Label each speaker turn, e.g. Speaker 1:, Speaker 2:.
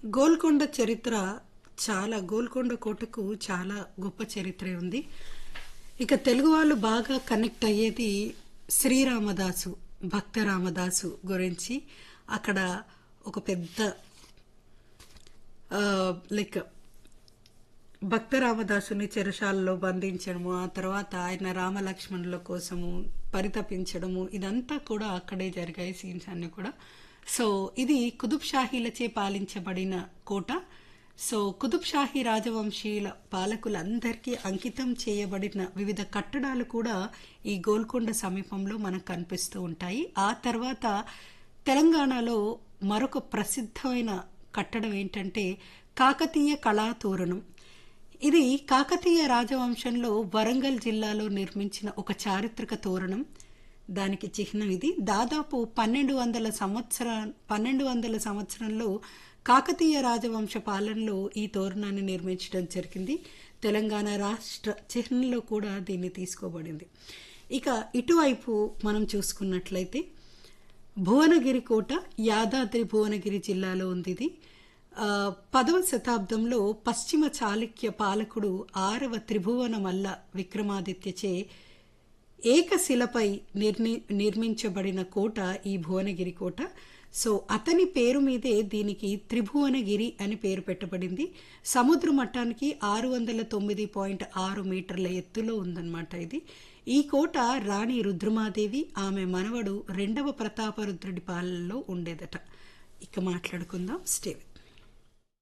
Speaker 1: గోల్కొండ చరిత్ర చాలా గోల్కొండ కోటకు చాలా గొప్ప చరిత్ర ఉంది ఇక తెలుగు వాళ్ళు బాగా కనెక్ట్ అయ్యేది శ్రీరామదాసు భక్త రామదాసు గురించి అక్కడ ఒక పెద్ద లైక్ భక్త రామదాసుని చెరసాలలో బంధించడము ఆ తర్వాత ఆయన రామలక్ష్మణుల కోసము పరితపించడము ఇదంతా కూడా అక్కడే జరిగాయి సీన్స్ అన్ని కూడా సో ఇది కుతుబ్ షాహీలచే పాలించబడిన కోట సో కుతుబ్ షాహీ రాజవంశీయుల పాలకులందరికీ అంకితం చేయబడిన వివిధ కట్టడాలు కూడా ఈ గోల్కొండ సమీపంలో మనకు కనిపిస్తూ ఉంటాయి ఆ తర్వాత తెలంగాణలో మరొక ప్రసిద్ధమైన కట్టడం ఏంటంటే కాకతీయ కళాతోరణం ఇది కాకతీయ రాజవంశంలో వరంగల్ జిల్లాలో నిర్మించిన ఒక చారిత్రక తోరణం దానికి చిహ్నం ఇది దాదాపు పన్నెండు వందల సంవత్సర పన్నెండు వందల సంవత్సరంలో కాకతీయ రాజవంశ పాలనలో ఈ తోరణాన్ని నిర్మించడం జరిగింది తెలంగాణ రాష్ట్ర చిహ్నంలో కూడా దీన్ని తీసుకోబడింది ఇక ఇటువైపు మనం చూసుకున్నట్లయితే భువనగిరి కోట యాదాద్రి భువనగిరి జిల్లాలో ఉంది ఇది పదవ శతాబ్దంలో పశ్చిమ చాళుక్య పాలకుడు ఆరవ త్రిభువన మల్ల విక్రమాదిత్యచే ఏకశిలపై నిర్మి నిర్మించబడిన కోట ఈ భువనగిరి కోట సో అతని పేరు మీదే దీనికి త్రిభువనగిరి అని పేరు పెట్టబడింది సముద్ర మట్టానికి ఆరు వందల తొమ్మిది పాయింట్ ఆరు మీటర్ల ఎత్తులో ఉందన్నమాట ఇది ఈ కోట రాణి రుద్రమాదేవి ఆమె మనవడు రెండవ ప్రతాపరుద్రుడి పాలనలో ఉండేదట ఇక మాట్లాడుకుందాం స్టే